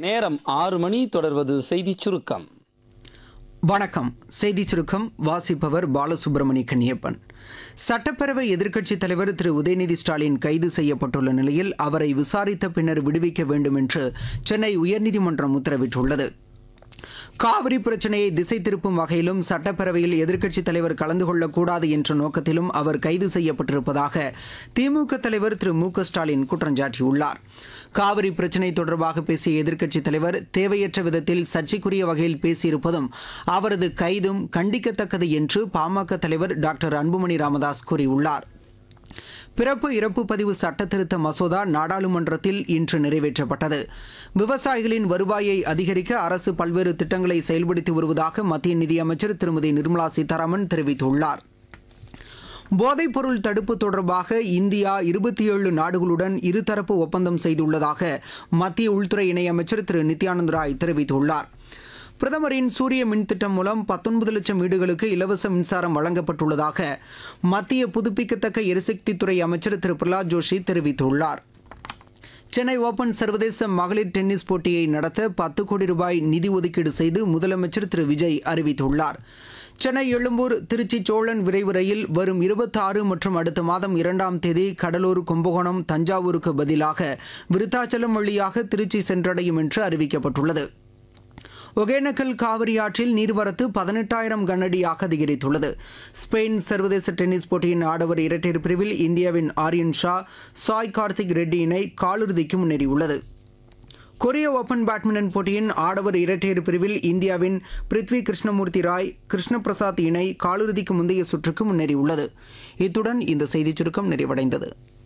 நேரம் ஆறு மணி தொடர்வது செய்திச் சுருக்கம் வணக்கம் செய்திச் சுருக்கம் வாசிப்பவர் பாலசுப்ரமணி கன்னியப்பன் சட்டப்பேரவை எதிர்க்கட்சித் தலைவர் திரு உதயநிதி ஸ்டாலின் கைது செய்யப்பட்டுள்ள நிலையில் அவரை விசாரித்த பின்னர் விடுவிக்க வேண்டும் என்று சென்னை உயர்நீதிமன்றம் உத்தரவிட்டுள்ளது காவிரி பிரச்சனையை திசை திருப்பும் வகையிலும் சட்டப்பேரவையில் எதிர்க்கட்சித் தலைவர் கலந்து கொள்ளக்கூடாது என்ற நோக்கத்திலும் அவர் கைது செய்யப்பட்டிருப்பதாக திமுக தலைவர் திரு மு க ஸ்டாலின் குற்றஞ்சாட்டியுள்ளார் காவிரி பிரச்சினை தொடர்பாக பேசிய எதிர்க்கட்சித் தலைவர் தேவையற்ற விதத்தில் சர்ச்சைக்குரிய வகையில் பேசியிருப்பதும் அவரது கைதும் கண்டிக்கத்தக்கது என்று பாமக தலைவர் டாக்டர் அன்புமணி ராமதாஸ் கூறியுள்ளார் பிறப்பு இறப்பு பதிவு சட்ட திருத்த மசோதா நாடாளுமன்றத்தில் இன்று நிறைவேற்றப்பட்டது விவசாயிகளின் வருவாயை அதிகரிக்க அரசு பல்வேறு திட்டங்களை செயல்படுத்தி வருவதாக மத்திய நிதியமைச்சர் திருமதி நிர்மலா சீதாராமன் தெரிவித்துள்ளார் போதைப்பொருள் தடுப்பு தொடர்பாக இந்தியா இருபத்தி ஏழு நாடுகளுடன் இருதரப்பு ஒப்பந்தம் செய்துள்ளதாக மத்திய உள்துறை இணையமைச்சர் திரு நித்யானந்த் ராய் தெரிவித்துள்ளார் பிரதமரின் சூரிய மின் திட்டம் மூலம் பத்தொன்பது லட்சம் வீடுகளுக்கு இலவச மின்சாரம் வழங்கப்பட்டுள்ளதாக மத்திய புதுப்பிக்கத்தக்க எரிசக்தித்துறை அமைச்சர் திரு பிரகலாத் ஜோஷி தெரிவித்துள்ளார் சென்னை ஓபன் சர்வதேச மகளிர் டென்னிஸ் போட்டியை நடத்த பத்து கோடி ரூபாய் நிதி ஒதுக்கீடு செய்து முதலமைச்சர் திரு விஜய் அறிவித்துள்ளார் சென்னை எழும்பூர் திருச்சி சோழன் விரைவு ரயில் வரும் இருபத்தாறு மற்றும் அடுத்த மாதம் இரண்டாம் தேதி கடலூர் கும்பகோணம் தஞ்சாவூருக்கு பதிலாக விருத்தாச்சலம் வழியாக திருச்சி சென்றடையும் என்று அறிவிக்கப்பட்டுள்ளது ஒகேனக்கல் காவிரி ஆற்றில் நீர்வரத்து பதினெட்டாயிரம் கனஅடியாக அதிகரித்துள்ளது ஸ்பெயின் சர்வதேச டென்னிஸ் போட்டியின் ஆடவர் இரட்டையர் பிரிவில் இந்தியாவின் ஆரியன் ஷா சாய் கார்த்திக் ரெட்டி இணை காலிறுதிக்கு முன்னேறியுள்ளது கொரிய ஓபன் பேட்மிண்டன் போட்டியின் ஆடவர் இரட்டையர் பிரிவில் இந்தியாவின் பிருத்வி கிருஷ்ணமூர்த்தி ராய் கிருஷ்ண பிரசாத் இணை காலிறுதிக்கு முந்தைய சுற்றுக்கு முன்னேறியுள்ளது இத்துடன் இந்த செய்திச் சுருக்கம் நிறைவடைந்தது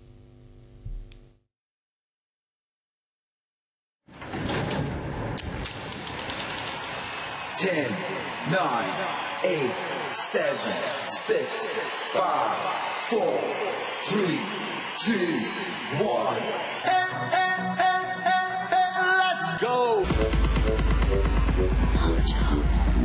Ten, nine, eight, seven, six, five, four, three, two, one. Let's go!